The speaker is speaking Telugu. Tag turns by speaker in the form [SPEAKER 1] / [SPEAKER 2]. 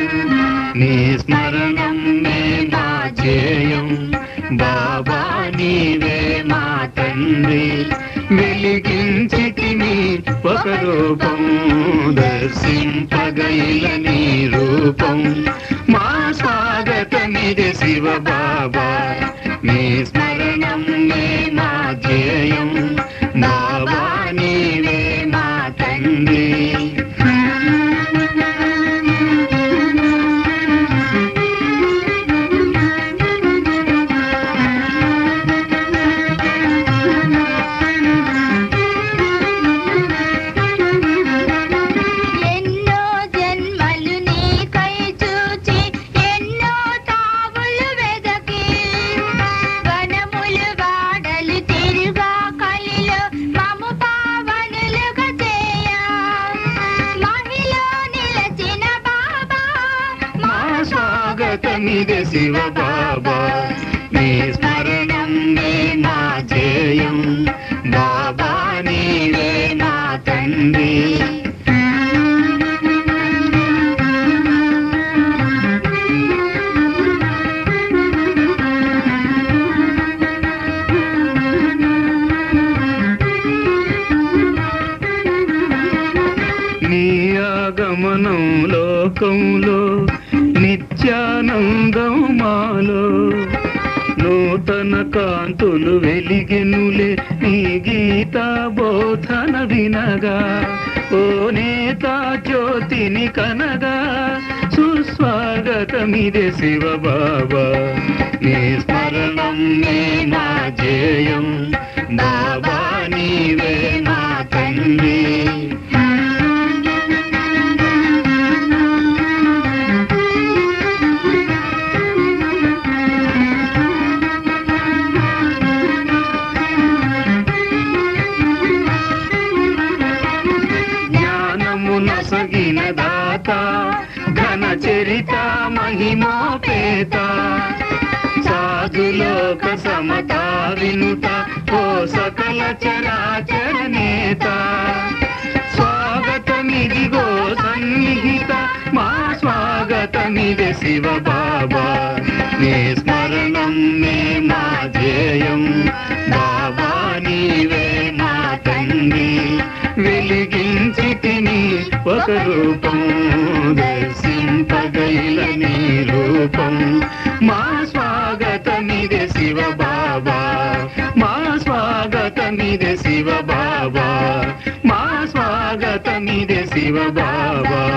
[SPEAKER 1] నీ స్మరణం మే మా జయం బాబా నీవే మా తండ్రి వెలిగించితిని ఒక రూపం దర్శింపగైల నీ రూపం మా స్వాగతమిది శివ బాబా నీ స్మరణం మే మా ధ్యేయం బాబా నీవే మా తండ్రి
[SPEAKER 2] ఎన్నో జన్మలు నీకై చూచి ఎన్నో తావులు వెదకి వనములు వాడలు తిరుగా కలిలో మము పావనులుగా చేయ మహిలో నిలచిన బాబా
[SPEAKER 1] మా స్వాగతమిది శివ బాబా నీ స్మరణం మే మా జయం బాబా నీవే మా తండ్రి నీ ఆగమనం లోకంలో నిత్యానందం మాలో నూతన కాంతులు వెలిగెనులే నీ గీత బోధన వినగా ఓ నేత జ్యోతిని కనగా సుస్వాగతమిదే శివ బాబా నీ స్మరణం నే మా జయం బాబా నీవే మా తండ్రి జ్ఞానమున సగిన దాత ఘన చరిత మహిమోపేత సాధులోక సమత వినుత ఓ సకల చరాచర నేత స్వాగతమిదిగో సన్నిహిత మా స్వాగతమిది శివ బాబా నీ స్మరణం మే మా ధ్యేయం బాబా నీవే మా తండ్రి వెలిగించి తిని ఒక రూపం దర్శింపగైల నీ రూపం మా స్వాగతమిది శివ బాబా మా స్వాగతమిది శివ బాబా మా స్వాగతమిది శివ బాబా